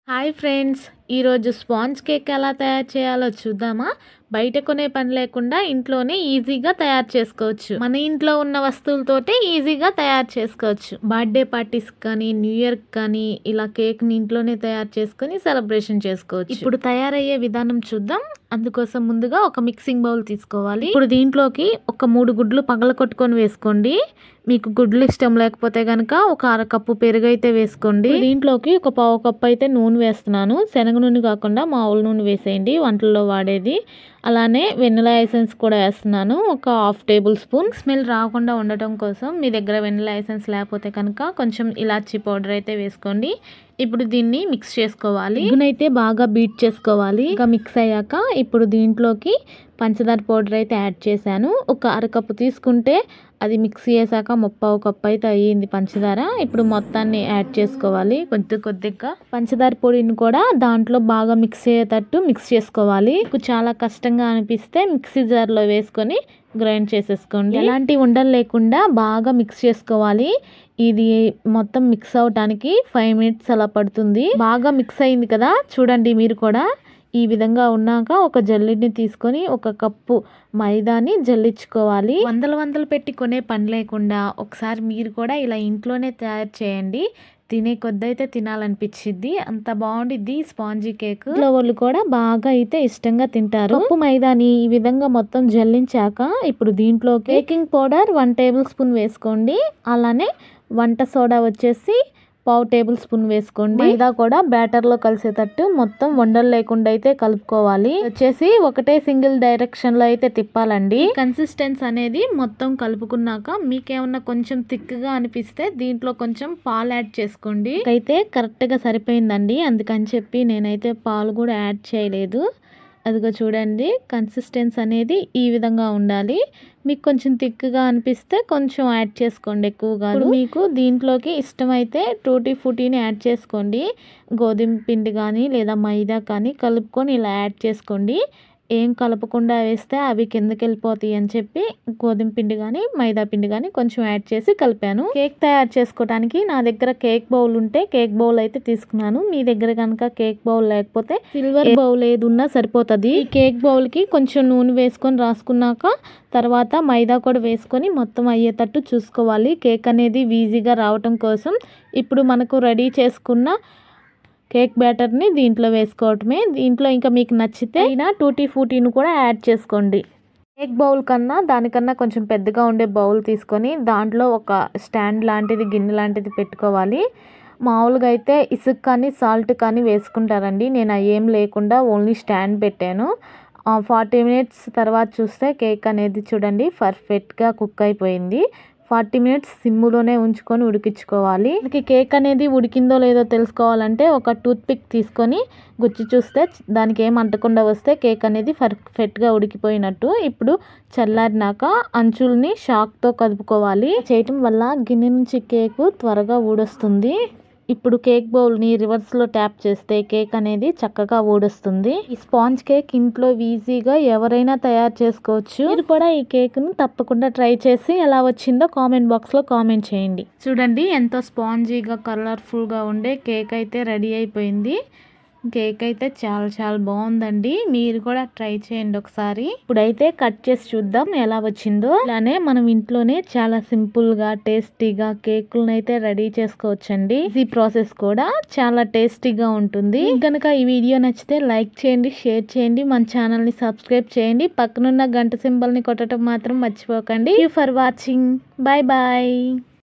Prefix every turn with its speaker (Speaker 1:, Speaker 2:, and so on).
Speaker 1: hi friends ఈరోజు sponge cake ఎలా తయారు చేయాలో చూద్దామా బయట కొనే పని లేకుండా ఇంట్లోనే ఈజీగా తయారు చేసుకోవచ్చు మన ఇంట్లో ఉన్న వస్తువులతోటే ఈజీగా తయారు చేసుకోవచ్చు బర్త్డే పార్టీస్ కానీ న్యూ ఇయర్ కానీ ఇలా కేక్ ని ఇంట్లోనే తయారు చేసుకొని సెలబ్రేషన్ చేసుకోవచ్చు ఇప్పుడు తయారయ్యే విధానం చూద్దాం అందుకోసం ముందుగా ఒక మిక్సింగ్ బౌల్ తీసుకోవాలి ఇప్పుడు దీంట్లోకి ఒక మూడు గుడ్లు పగల కొట్టుకొని వేసుకోండి మీకు గుడ్లు ఇష్టం లేకపోతే కనుక ఒక అర కప్పు పెరుగు అయితే వేసుకోండి దీంట్లోకి ఒక పావు కప్పు అయితే నూనె వేస్తున్నాను శనగ నూనె కాకుండా మామూలు నూనె వేసేయండి వంటల్లో వాడేది అలానే వెనిలా ఎసెన్స్ కూడా వేస్తున్నాను ఒక హాఫ్ టేబుల్ స్పూన్ స్మెల్ రాకుండా ఉండటం కోసం మీ దగ్గర వెనిలా ఎసెన్స్ లేకపోతే కనుక కొంచెం ఇలాచీ పౌడర్ అయితే వేసుకోండి ఇప్పుడు దీన్ని మిక్స్ చేసుకోవాలి అయితే బాగా బీట్ చేసుకోవాలి ఇంకా మిక్స్ అయ్యాక ఇప్పుడు దీంట్లోకి పంచదార పౌడర్ అయితే యాడ్ చేశాను ఒక అరకప్పు తీసుకుంటే అది మిక్స్ చేశాక ముప్పావు కప్పు అయితే అయ్యింది పంచదార ఇప్పుడు మొత్తాన్ని యాడ్ చేసుకోవాలి కొద్ది కొద్దిగా పంచదార పొడిని కూడా దాంట్లో బాగా మిక్స్ అయ్యేటట్టు మిక్స్ చేసుకోవాలి మీకు చాలా కష్టంగా అనిపిస్తే మిక్సీ జార్లో వేసుకొని గ్రైండ్ చేసేసుకోండి ఎలాంటి ఉండలు లేకుండా బాగా మిక్స్ చేసుకోవాలి ఇది మొత్తం మిక్స్ అవటానికి ఫైవ్ మినిట్స్ అలా పడుతుంది బాగా మిక్స్ అయింది కదా చూడండి మీరు కూడా ఈ విధంగా ఉన్నాక ఒక జల్లిని తీసుకొని ఒక కప్పు మైదాని జల్లించుకోవాలి వందలు వందలు పెట్టి కొనే పని లేకుండా ఒకసారి మీరు కూడా ఇలా ఇంట్లోనే తయారు చేయండి తినే కొద్ది అయితే తినాలనిపించింది అంత బాగుండిద్ది స్పాంజీ కేక్ ఇంట్లో వాళ్ళు కూడా బాగా అయితే ఇష్టంగా తింటారు కప్పు మైదాని ఈ విధంగా మొత్తం జల్లించాక ఇప్పుడు దీంట్లో baking powder one tablespoon వేసుకోండి అలానే వంట సోడా వచ్చేసి పావు టేబుల్ స్పూన్ వేసుకోండి మైదా కూడా బ్యాటర్ లో కలిసేటట్టు మొత్తం వండలు లేకుండా అయితే కలుపుకోవాలి వచ్చేసి ఒకటే సింగిల్ డైరెక్షన్ లో అయితే తిప్పాలండి కన్సిస్టెన్స్ అనేది మొత్తం కలుపుకున్నాక మీకేమన్నా కొంచెం థిక్ గా అనిపిస్తే దీంట్లో కొంచెం పాలు యాడ్ చేసుకోండి అయితే కరెక్ట్ గా సరిపోయిందండి అందుకని చెప్పి నేనైతే పాలు కూడా యాడ్ చేయలేదు అదిగో చూడండి కన్సిస్టెన్స్ అనేది ఈ విధంగా ఉండాలి మీకు కొంచెం థిక్గా అనిపిస్తే కొంచెం యాడ్ చేసుకోండి ఎక్కువగా మీకు దీంట్లోకి ఇష్టమైతే టూటీ ఫుటీని యాడ్ చేసుకోండి గోధుమ పిండి కానీ లేదా మైదా కానీ కలుపుకొని ఇలా యాడ్ చేసుకోండి ఏం కలపకుండా వేస్తే అవి కిందకి వెళ్ళిపోతాయి అని చెప్పి గోధుమ పిండి కానీ మైదా పిండి కానీ కొంచెం యాడ్ చేసి కలిపాను కేక్ తయారు చేసుకోవడానికి నా దగ్గర కేక్ బౌల్ ఉంటే కేక్ బౌల్ అయితే తీసుకున్నాను మీ దగ్గర కనుక కేక్ బౌల్ లేకపోతే సిల్వర్ బౌల్ ఏది ఉన్నా సరిపోతుంది ఈ కేక్ బౌల్ కి కొంచెం నూనె వేసుకొని రాసుకున్నాక తర్వాత మైదా కూడా వేసుకొని మొత్తం అయ్యేటట్టు చూసుకోవాలి కేక్ అనేది ఈజీగా రావటం కోసం ఇప్పుడు మనకు రెడీ చేసుకున్న కేక్ బ్యాటర్ని దీంట్లో వేసుకోవటమే దీంట్లో ఇంకా మీకు నచ్చితే అయినా టూటీ ఫూటీని కూడా యాడ్ చేసుకోండి కేక్ బౌల్ కన్నా దానికన్నా కొంచెం పెద్దగా ఉండే బౌల్ తీసుకొని దాంట్లో ఒక స్టాండ్ లాంటిది గిన్నె లాంటిది పెట్టుకోవాలి మామూలుగా అయితే ఇసుక కానీ సాల్ట్ కానీ వేసుకుంటారండి నేను ఏం లేకుండా ఓన్లీ స్టాండ్ పెట్టాను ఫార్టీ మినిట్స్ తర్వాత చూస్తే కేక్ అనేది చూడండి పర్ఫెక్ట్గా కుక్ అయిపోయింది ఫార్టీ మినిట్స్ సిమ్ములోనే ఉంచుకొని ఉడికించుకోవాలి మనకి కేక్ అనేది ఉడికిందో లేదో తెలుసుకోవాలంటే ఒక టూత్ పిక్ తీసుకొని గుచ్చి చూస్తే దానికి ఏం అంటకుండా వస్తే కేక్ అనేది పర్ఫెక్ట్గా ఉడికిపోయినట్టు ఇప్పుడు చల్లారినాక అంచుల్ని షాక్తో కదుపుకోవాలి చేయటం వల్ల గిన్నె నుంచి కేక్ త్వరగా ఊడొస్తుంది ఇప్పుడు కేక్ బౌల్ని రివర్స్లో ట్యాప్ చేస్తే కేక్ అనేది చక్కగా ఊడొస్తుంది ఈ స్పాంజ్ కేక్ ఇంట్లో ఈజీగా ఎవరైనా తయారు చేసుకోవచ్చు మీరు కూడా ఈ కేక్ను తప్పకుండా ట్రై చేసి ఎలా వచ్చిందో కామెంట్ బాక్స్లో కామెంట్ చేయండి చూడండి ఎంతో స్పాంజీగా కలర్ఫుల్గా ఉండే కేక్ అయితే రెడీ అయిపోయింది కేక్ అయితే చాలా చాలా బాగుందండి మీరు కూడా ట్రై చేయండి ఒకసారి ఇప్పుడైతే కట్ చేసి చూద్దాం ఎలా వచ్చిందో అలానే మనం ఇంట్లోనే చాలా సింపుల్ గా టేస్టీగా కేకులను అయితే రెడీ చేసుకోవచ్చండి ఈ ప్రాసెస్ కూడా చాలా టేస్టీగా ఉంటుంది కనుక ఈ వీడియో నచ్చితే లైక్ చేయండి షేర్ చేయండి మన ఛానల్ ని సబ్స్క్రైబ్ చేయండి పక్కనున్న గంట సింబల్ ని కొట్టడం మాత్రం మర్చిపోకండి ఫర్ వాచింగ్ బాయ్ బాయ్